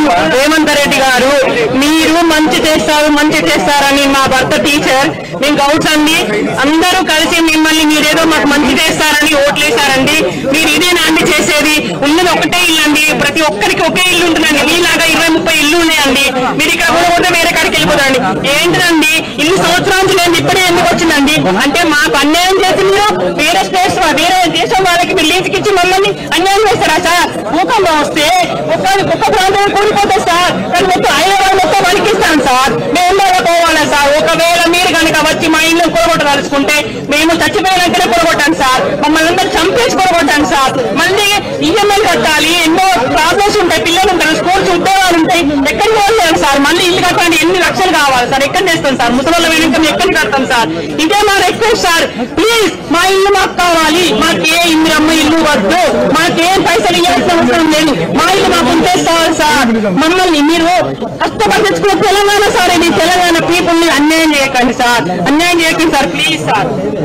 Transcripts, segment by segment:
రేవంత్ రెడ్డి గారు మీరు మంచి చేస్తారు మంచి చేస్తారని మా భర్త టీచర్ మేము గౌడ్స్ అండి అందరూ కలిసి మిమ్మల్ని మీరేదో మాకు మంచి చేస్తారని ఓట్లేశారండి మీరు ఇదేనా అండి చేసేది ఉన్నది ఒకటే ఇల్లు అండి ప్రతి ఒక్కరికి ఒకే ఇల్లు ఉంటుందండి మీలాగా ఇరవై ముప్పై ఇల్లు ఉన్నాయండి మీరు ఇక్కడ కూడా పోతే వేరే కాడికి వెళ్ళిపోతారండి ఏంటిదండి ఇల్లు సంవత్సరాల నుంచి లేదు ఇప్పుడే ఎందుకు వచ్చిందండి అంటే మాకు అన్యాయం చేసి మీరు వేరే స్టేట్స్ వేరే దేశం వాళ్ళకి మీరు లీజుకి ఇచ్చి మమ్మల్ని అన్యాయం చేస్తారా సార్ భూకంపం వస్తే ఒక్క ఒక్క ప్రాంతం కూలిపోతుంది సార్ కానీ మొత్తం హైదరాబాద్ మొత్తం వణికిస్తాను సార్ మేము కూడా పోవాలా సార్ ఒకవేళ మీరు కనుక వచ్చి మా ఇల్లు కొరగొట్టదలుచుకుంటే మేము చచ్చిపోయినాకనే కొరగొట్టాను సార్ మమ్మల్ని అందరూ చంపేసి కొరగొట్టాను సార్ మళ్ళీ ఈఎంఐ కట్టాలి ఎన్నో ప్రాబ్లమ్స్ ఉంటాయి పిల్లలు ఉంటారు స్కూల్స్ ఉద్యోగాలు ఉంటాయి ఎక్కడికి పోలేము సార్ మళ్ళీ ఇల్లు కట్టడానికి ఎన్ని లక్షలు కావాలి సార్ ఎక్కడ చేస్తాం సార్ ముసలి వెనుక ఎక్కడ కడతాం సార్ ఇదే మా రిక్వెస్ట్ సార్ ప్లీజ్ మా ఇల్లు మాకు కావాలి మాకే ఇందిరమ్మ ఇల్లు వద్దు మాకేం పైసలు ఇవ్వాల్సిన అవసరం లేదు మా ఇల్లు మాకు ఉంటే చాలు సార్ మమ్మల్ని మీరు కష్టపడి తెచ్చుకున్న తెలంగాణ సార్ ఇది తెలంగాణ పీపుల్ ని అన్యాయం చేయకండి సార్ అన్యాయం చేయకండి సార్ ప్లీజ్ సార్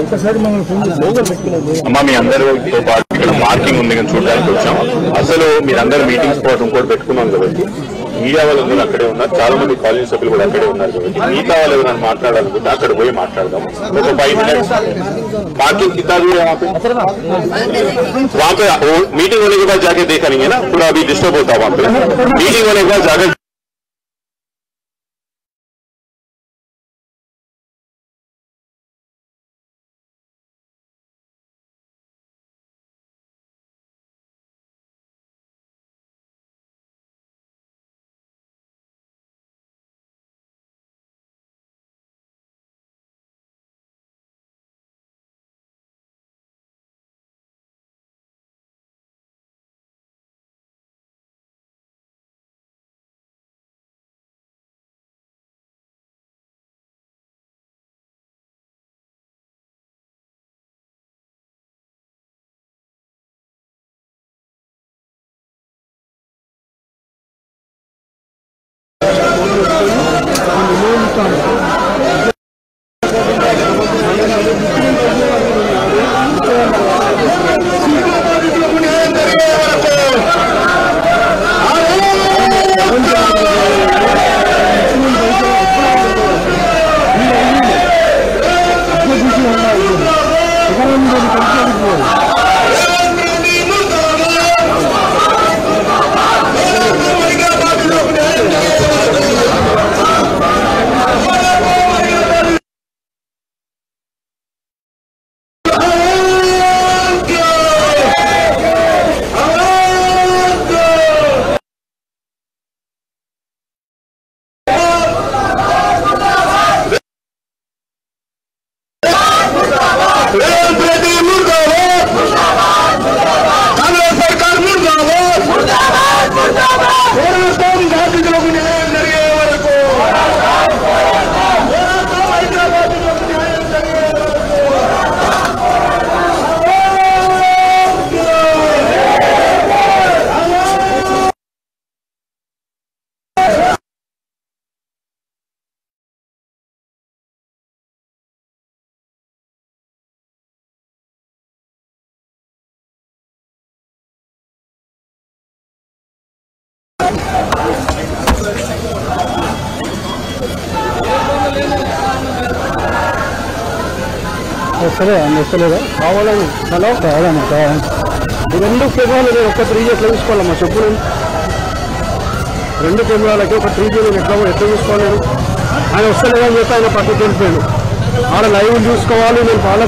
అమ్మ మీ అందరితో పాటు ఇక్కడ పార్కింగ్ ఉంది కానీ చూడడానికి వచ్చాం అసలు మీరందరూ మీటింగ్ స్పాట్ ఇంకోటి పెట్టుకున్నాం కాబట్టి మీడియా వాళ్ళు అందరూ అక్కడే ఉన్నారు చాలా మంది కాలేజ్ సభ్యులు కూడా అక్కడే ఉన్నారు కాబట్టి మిగతా వాళ్ళు ఎవరైనా మాట్లాడాలనుకుంటే అక్కడ పోయి మాట్లాడదాం ఒక ఫైవ్ మినిట్స్ पार्किंग कितना दूर है वहाँ पे वहाँ पे वो मीटिंग होने के बाद जाके देखा नहीं है ना पूरा अभी डिस्टर्ब होता है वहाँ पे मीटिंग होने के बाद जाकर रेवंत रेड्डी मुर्दाबाद कांग्रेस सरकार मुर्दाबाद పోరాటం బాధితులకు న్యాయం జరిగే వరకు పోరాటం హైదరాబాద్లకు న్యాయం జరిగే వరకు వస్తలే వస్తలేదా కావాలని హలో కాదమ్మా కావాలి ఈ రెండు కెమెరాలు నేను ఒక త్రీ ఎట్లా చూసుకోవాలమ్మా చెప్పులు రెండు కెమెరాలకి ఒక త్రీ జీలు ఎట్లా ఎట్లా చూసుకోవాలి నేను ఆయన వస్తలేదని చెప్పి ఆయన పక్కకి వెళ్ళిపోయాడు ఆడ లైవ్ చూసుకోవాలి నేను పాల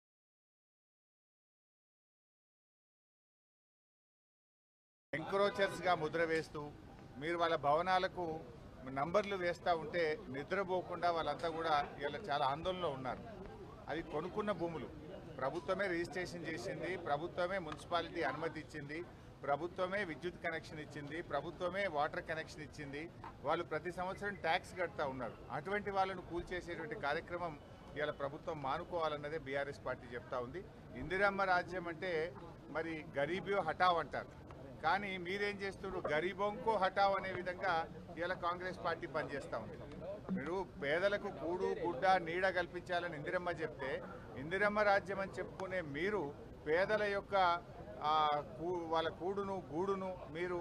ఎంక్రోచర్స్ గా ముద్ర వేస్తూ మీరు వాళ్ళ భవనాలకు నంబర్లు వేస్తూ ఉంటే నిద్రపోకుండా వాళ్ళంతా కూడా ఇలా చాలా ఆందోళనలో ఉన్నారు అది కొనుక్కున్న భూములు ప్రభుత్వమే రిజిస్ట్రేషన్ చేసింది ప్రభుత్వమే మున్సిపాలిటీ అనుమతి ఇచ్చింది ప్రభుత్వమే విద్యుత్ కనెక్షన్ ఇచ్చింది ప్రభుత్వమే వాటర్ కనెక్షన్ ఇచ్చింది వాళ్ళు ప్రతి సంవత్సరం ట్యాక్స్ కడతా ఉన్నారు అటువంటి వాళ్ళను కూల్చేసేటువంటి కార్యక్రమం ఇవాళ ప్రభుత్వం మానుకోవాలన్నదే బీఆర్ఎస్ పార్టీ చెప్తా ఉంది ఇందిరమ్మ రాజ్యం అంటే మరి గరీబీ హఠావ్ అంటారు కానీ మీరేం చేస్తున్నారు గరీబొంకో హఠావ్ అనే విధంగా ఇలా కాంగ్రెస్ పార్టీ పనిచేస్తూ ఉంది మీరు పేదలకు కూడు గుడ్డ నీడ కల్పించాలని ఇందిరమ్మ చెప్తే ఇందిరమ్మ రాజ్యం అని చెప్పుకునే మీరు పేదల యొక్క ఆ, కూ- వాళ్ళ కూడును గూడును మీరు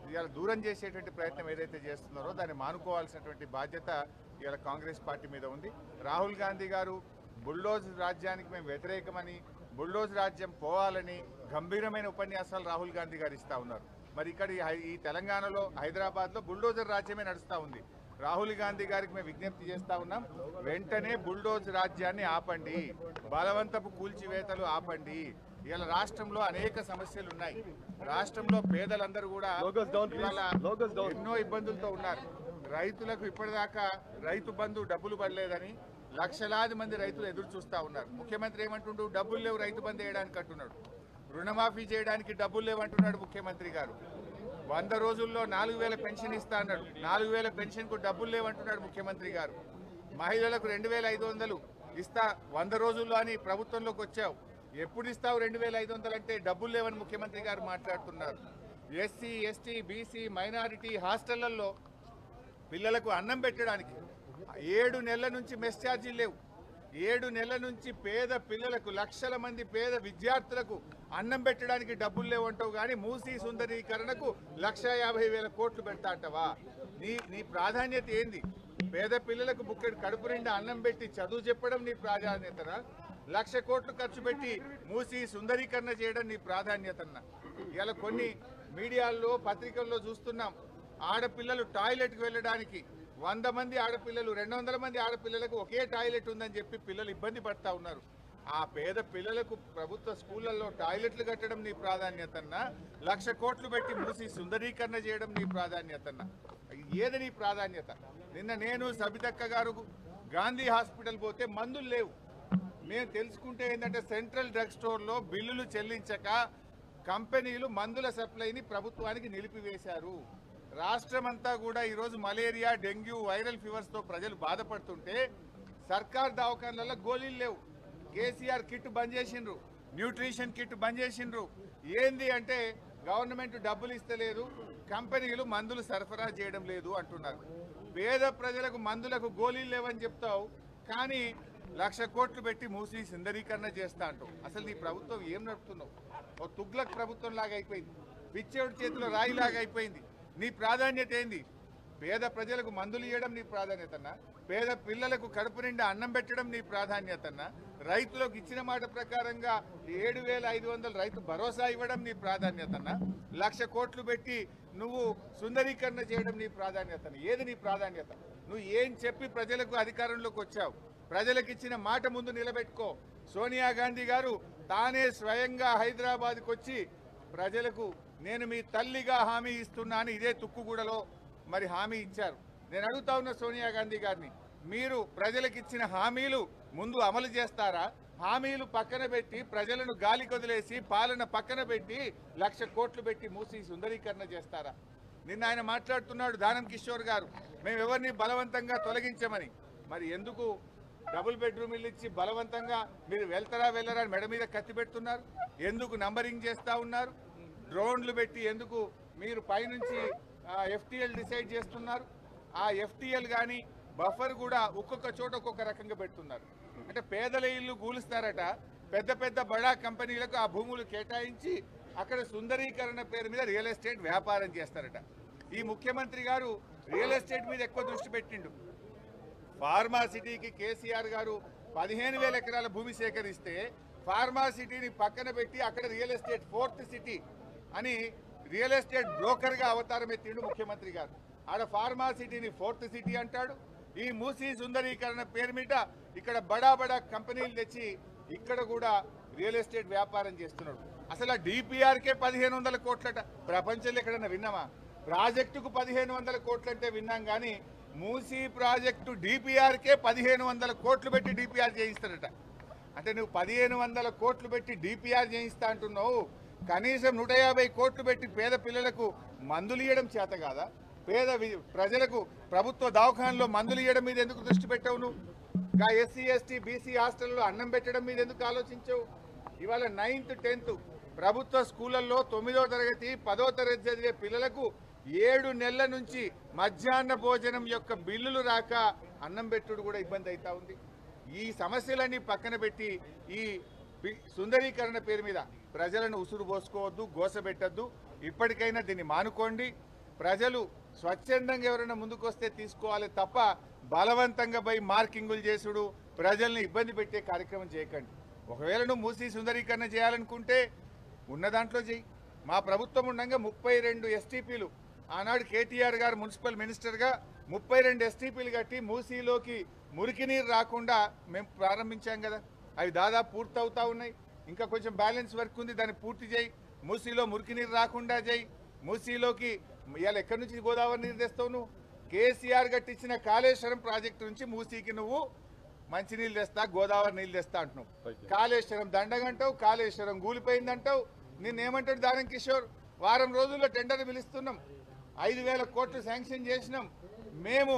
ఇవాళ దూరం చేసేటువంటి ప్రయత్నం ఏదైతే చేస్తున్నారో దాన్ని మానుకోవాల్సినటువంటి బాధ్యత ఇవాళ కాంగ్రెస్ పార్టీ మీద ఉంది రాహుల్ గాంధీ గారు బుల్డోజ్ రాజ్యానికి మేము వ్యతిరేకమని బుల్డోజ్ రాజ్యం పోవాలని గంభీరమైన ఉపన్యాసాలు రాహుల్ గాంధీ గారు ఇస్తా ఉన్నారు మరి ఇక్కడ ఈ హై- ఈ తెలంగాణలో హైదరాబాద్లో బుల్డోజర్ రాజ్యమే నడుస్తూ ఉంది రాహుల్ గాంధీ గారికి మేము విజ్ఞప్తి చేస్తా ఉన్నాం వెంటనే బుల్డోజ్ రాజ్యాన్ని ఆపండి బలవంతపు కూల్చివేతలు ఆపండి ఇలా రాష్ట్రంలో అనేక సమస్యలు ఉన్నాయి రాష్ట్రంలో పేదలందరూ కూడా ఇవాళ ఎన్నో ఇబ్బందులతో ఉన్నారు రైతులకు ఇప్పటిదాకా రైతు బంధు డబ్బులు పడలేదని లక్షలాది మంది రైతులు ఎదురు చూస్తా ఉన్నారు ముఖ్యమంత్రి ఏమంటుండు డబ్బులు లేవు రైతు బంధు వేయడానికి అంటున్నాడు రుణమాఫీ చేయడానికి డబ్బులు లేవంటున్నాడు ముఖ్యమంత్రి గారు వంద రోజుల్లో నాలుగు వేల పెన్షన్ ఇస్తా అన్నాడు నాలుగు వేల పెన్షన్కు డబ్బులు లేవంటున్నాడు ముఖ్యమంత్రి గారు మహిళలకు రెండు వేల ఐదు వందలు ఇస్తా వంద రోజుల్లో అని ప్రభుత్వంలోకి వచ్చావు ఎప్పుడు ఇస్తావు రెండు వేల ఐదు వందలు అంటే డబ్బులు లేవని ముఖ్యమంత్రి గారు మాట్లాడుతున్నారు ఎస్సీ ఎస్టీ బీసీ మైనారిటీ హాస్టళ్లలో పిల్లలకు అన్నం పెట్టడానికి ఏడు నెలల నుంచి మెస్ ఛార్జీలు లేవు ఏడు నెలల నుంచి పేద పిల్లలకు లక్షల మంది పేద విద్యార్థులకు అన్నం పెట్టడానికి డబ్బులు లేవంటావు కానీ మూసీ సుందరీకరణకు లక్ష యాభై వేల కోట్లు పెడతా అంటావా నీ నీ ప్రాధాన్యత ఏంది పేద పిల్లలకు బుక్కెడు కడుపు నిండా అన్నం పెట్టి చదువు చెప్పడం నీ ప్రాధాన్యతనా లక్ష కోట్లు ఖర్చు పెట్టి మూసి సుందరీకరణ చేయడం నీ ప్రాధాన్యతన్న ఇలా కొన్ని మీడియాల్లో పత్రికల్లో చూస్తున్నాం ఆడపిల్లలు టాయిలెట్కి వెళ్ళడానికి వంద మంది ఆడపిల్లలు రెండు వందల మంది ఆడపిల్లలకు ఒకే టాయిలెట్ ఉందని చెప్పి పిల్లలు ఇబ్బంది పడతా ఉన్నారు ఆ పేద పిల్లలకు ప్రభుత్వ స్కూళ్ళల్లో టాయిలెట్లు కట్టడం నీ ప్రాధాన్యతన్నా లక్ష కోట్లు పెట్టి మూసి సుందరీకరణ చేయడం నీ ప్రాధాన్యతన్నా ఏది నీ ప్రాధాన్యత నిన్న నేను సబితక్క గారు గాంధీ హాస్పిటల్ పోతే మందులు లేవు మేము తెలుసుకుంటే ఏంటంటే సెంట్రల్ డ్రగ్ స్టోర్లో బిల్లులు చెల్లించక కంపెనీలు మందుల సప్లైని ప్రభుత్వానికి నిలిపివేశారు రాష్ట్రమంతా కూడా ఈరోజు మలేరియా డెంగ్యూ వైరల్ ఫీవర్స్తో ప్రజలు బాధపడుతుంటే సర్కార్ దవాఖాన్లలో గోళీలు లేవు కేసీఆర్ కిట్ బంద్ చేసిండ్రు న్యూట్రిషన్ కిట్ బంద్ చేసిండ్రు ఏంది అంటే గవర్నమెంట్ డబ్బులు ఇస్తలేదు కంపెనీలు మందులు సరఫరా చేయడం లేదు అంటున్నారు పేద ప్రజలకు మందులకు గోళీలు లేవని చెప్తావు కానీ లక్ష కోట్లు పెట్టి మూసి సుందరీకరణ చేస్తా అంటావు అసలు నీ ప్రభుత్వం ఏం నడుపుతున్నావు ఓ తుగ్లక్ ప్రభుత్వం లాగా అయిపోయింది పిచ్చేవుడి చేతిలో రాయి లాగా అయిపోయింది నీ ప్రాధాన్యత ఏంది పేద ప్రజలకు మందులు ఇవ్వడం నీ ప్రాధాన్యతన్నా పేద పిల్లలకు కడుపు నిండా అన్నం పెట్టడం నీ ప్రాధాన్యతన్నా రైతులకు ఇచ్చిన మాట ప్రకారంగా ఏడు వేల ఐదు వందలు రైతు భరోసా ఇవ్వడం నీ ప్రాధాన్యతన్నా లక్ష కోట్లు పెట్టి నువ్వు సుందరీకరణ చేయడం నీ ప్రాధాన్యతన ఏది నీ ప్రాధాన్యత నువ్వు ఏం చెప్పి ప్రజలకు అధికారంలోకి వచ్చావు ప్రజలకు ఇచ్చిన మాట ముందు నిలబెట్టుకో సోనియా గాంధీ గారు తానే స్వయంగా హైదరాబాద్కి వచ్చి ప్రజలకు నేను మీ తల్లిగా హామీ ఇస్తున్నాను ఇదే తుక్కుగూడలో మరి హామీ ఇచ్చారు నేను అడుగుతా ఉన్న సోనియా గాంధీ గారిని మీరు ప్రజలకు ఇచ్చిన హామీలు ముందు అమలు చేస్తారా హామీలు పక్కన పెట్టి ప్రజలను గాలి కొదిలేసి పాలన పక్కన పెట్టి లక్ష కోట్లు పెట్టి మూసి సుందరీకరణ చేస్తారా నిన్న ఆయన మాట్లాడుతున్నాడు దానం కిషోర్ గారు మేము ఎవరిని బలవంతంగా తొలగించమని మరి ఎందుకు డబుల్ బెడ్రూమ్ ఇల్లు ఇచ్చి బలవంతంగా మీరు వెళ్తారా వెళ్ళరా అని మెడ మీద కత్తి పెడుతున్నారు ఎందుకు నంబరింగ్ చేస్తా ఉన్నారు డ్రోన్లు పెట్టి ఎందుకు మీరు పైనుంచి ఎఫ్టీఎల్ డిసైడ్ చేస్తున్నారు ఆ ఎఫ్టీఎల్ కానీ బఫర్ కూడా ఒక్కొక్క చోట ఒక్కొక్క రకంగా పెడుతున్నారు అంటే పేదల ఇల్లు కూలుస్తారట పెద్ద పెద్ద బడా కంపెనీలకు ఆ భూములు కేటాయించి అక్కడ సుందరీకరణ పేరు మీద రియల్ ఎస్టేట్ వ్యాపారం చేస్తారట ఈ ముఖ్యమంత్రి గారు రియల్ ఎస్టేట్ మీద ఎక్కువ దృష్టి పెట్టిండు ఫార్మా సిటీకి కేసీఆర్ గారు పదిహేను వేల ఎకరాల భూమి సేకరిస్తే ఫార్మా సిటీని పక్కన పెట్టి అక్కడ రియల్ ఎస్టేట్ ఫోర్త్ సిటీ అని రియల్ ఎస్టేట్ బ్రోకర్గా అవతారం ఎత్తిండు ముఖ్యమంత్రి గారు ఆడ ఫార్మా సిటీని ఫోర్త్ సిటీ అంటాడు ఈ మూసీ సుందరీకరణ పేరు మీద ఇక్కడ బడా బడా కంపెనీలు తెచ్చి ఇక్కడ కూడా రియల్ ఎస్టేట్ వ్యాపారం చేస్తున్నాడు అసలు ఆ డిపిఆర్కే పదిహేను వందల కోట్లట ప్రపంచంలో ఎక్కడన్నా విన్నామా ప్రాజెక్టుకు పదిహేను వందల కోట్లంటే విన్నాం కానీ మూసీ ప్రాజెక్టు డిపిఆర్కే పదిహేను వందల కోట్లు పెట్టి డిపిఆర్ చేయిస్తారట అంటే నువ్వు పదిహేను వందల కోట్లు పెట్టి డిపిఆర్ చేయిస్తా అంటున్నావు కనీసం నూట యాభై కోట్లు పెట్టి పేద పిల్లలకు మందులు ఇవ్వడం చేత కాదా పేద వి- ప్రజలకు ప్రభుత్వ దవాఖానలో మందులు ఇవ్వడం మీద ఎందుకు దృష్టి పెట్టావు నువ్వు ఇంకా ఎస్సీ ఎస్టీ బీసీ హాస్టల్లో అన్నం పెట్టడం మీద ఎందుకు ఆలోచించవు ఇవాళ నైన్త్ టెన్త్ ప్రభుత్వ స్కూళ్ళల్లో తొమ్మిదో తరగతి పదో తరగతి చదివే పిల్లలకు ఏడు నెలల నుంచి మధ్యాహ్న భోజనం యొక్క బిల్లులు రాక అన్నం పెట్టుడు కూడా ఇబ్బంది అవుతా ఉంది ఈ సమస్యలన్నీ పక్కన పెట్టి ఈ పి- సుందరీకరణ పేరు మీద ప్రజలను ఉసురు పోసుకోవద్దు గోసబెట్టద్దు ఇప్పటికైనా దీన్ని మానుకోండి ప్రజలు స్వచ్ఛందంగా ఎవరైనా ముందుకొస్తే తీసుకోవాలి తప్ప బలవంతంగా పోయి మార్కింగులు చేసుడు ప్రజల్ని ఇబ్బంది పెట్టే కార్యక్రమం చేయకండి ఒకవేళ నువ్వు మూసి సుందరీకరణ చేయాలనుకుంటే ఉన్న దాంట్లో చెయ్యి మా ప్రభుత్వం ఉండగా ముప్పై రెండు ఎస్టీపీలు ఆనాడు కేటీఆర్ గారు మున్సిపల్ మినిస్టర్గా ముప్పై రెండు ఎస్టీపీలు కట్టి మూసీలోకి మురికి నీరు రాకుండా మేము ప్రారంభించాం కదా అవి దాదాపు పూర్తవుతా ఉన్నాయి ఇంకా కొంచెం బ్యాలెన్స్ వర్క్ ఉంది దాన్ని పూర్తి చేయి మూసీలో మురికి నీరు రాకుండా చేయి మూసీలోకి ఇవాళ ఎక్కడి నుంచి గోదావరి నీరు తెస్తావు నువ్వు కేసీఆర్ కట్టించిన కాళేశ్వరం ప్రాజెక్టు నుంచి మూసీకి నువ్వు మంచినీళ్ళు తెస్తా గోదావరి నీళ్ళు తెస్తా అంటున్నావు కాళేశ్వరం దండగంటావు కాళేశ్వరం కూలిపోయిందంటావు నిన్నేమంటాడు దానం కిషోర్ వారం రోజుల్లో టెండర్ పిలుస్తున్నాం ఐదు వేల కోట్లు శాంక్షన్ చేసినాం మేము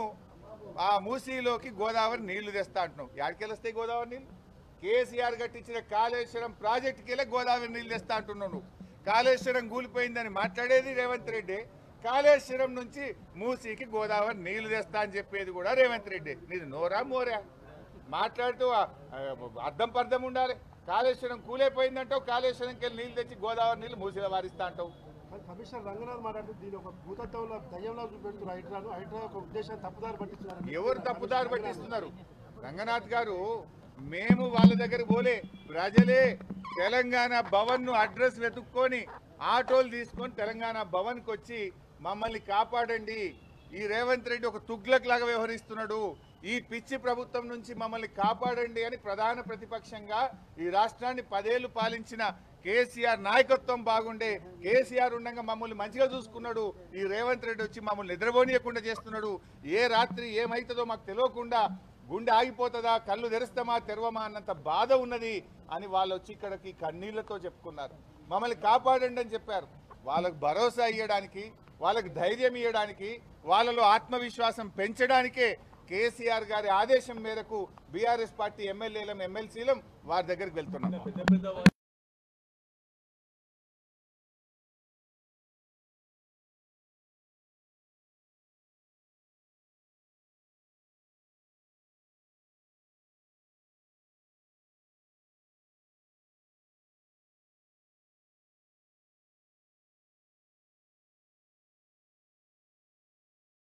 ఆ మూసీలోకి గోదావరి నీళ్లు తెస్తా అంటున్నాం ఎక్కడికి వస్తాయి గోదావరి నీళ్ళు కేసీఆర్ కట్టించిన కాళేశ్వరం ప్రాజెక్టుకి వెళ్ళి గోదావరి నీళ్ళు తెస్తా అంటున్నావు నువ్వు కాళేశ్వరం కూలిపోయిందని మాట్లాడేది రేవంత్ రెడ్డి కాళేశ్వరం నుంచి మూసీకి గోదావరి నీళ్లు తెస్తా అని చెప్పేది కూడా రేవంత్ రెడ్డి నీది నోరా మోరా మాట్లాడుతూ ఆ, ఆ, అర్థం పర్థం ఉండాలి కాళేశ్వరం కూలైపోయిందంటావు కాళేశ్వరంకి వెళ్ళి నీళ్ళు తెచ్చి గోదావరి నీళ్ళు మూసీలో వారిస్తా అంటావు కానీ కమిషనర్ రంగనాథ్ మాట్లాడుతూ దీని ఒక భూతత్వంలో దయ్యంలో చూపెడుతున్నారు హైడ్రాను హైడ్రా ఒక ఉద్దేశం తప్పుదారి పట్టిస్తున్నారు ఎవరు తప్పుదారి పట్టిస్తున్నారు రంగనాథ్ గారు మేము వాళ్ళ దగ్గర పోలే ప్రజలే తెలంగాణ భవన్ ను అడ్రస్ వెతుక్కొని ఆటోలు తీసుకొని తెలంగాణ భవన్ కి వచ్చి మమ్మల్ని కాపాడండి ఈ రేవంత్ రెడ్డి ఒక తుగ్లక్ లాగా వ్యవహరిస్తున్నాడు ఈ పిచ్చి ప్రభుత్వం నుంచి మమ్మల్ని కాపాడండి అని ప్రధాన ప్రతిపక్షంగా ఈ రాష్ట్రాన్ని పదేళ్లు పాలించిన కేసీఆర్ నాయకత్వం బాగుండే కేసీఆర్ ఉండగా మమ్మల్ని మంచిగా చూసుకున్నాడు ఈ రేవంత్ రెడ్డి వచ్చి మమ్మల్ని నిద్రపోనీయకుండా చేస్తున్నాడు ఏ రాత్రి ఏమైతుందో మాకు తెలియకుండా గుండె ఆగిపోతుందా కళ్ళు తెరుస్తామా తెరవమా అన్నంత బాధ ఉన్నది అని వాళ్ళు వచ్చి ఇక్కడికి కన్నీళ్లతో చెప్పుకున్నారు మమ్మల్ని కాపాడండి అని చెప్పారు వాళ్ళకు భరోసా ఇవ్వడానికి వాళ్ళకి ధైర్యం ఇవ్వడానికి వాళ్ళలో ఆత్మవిశ్వాసం పెంచడానికే కేసీఆర్ గారి ఆదేశం మేరకు బీఆర్ఎస్ పార్టీ ఎమ్మెల్యేలం ఎమ్మెల్సీలం వారి దగ్గరికి వెళ్తున్నాం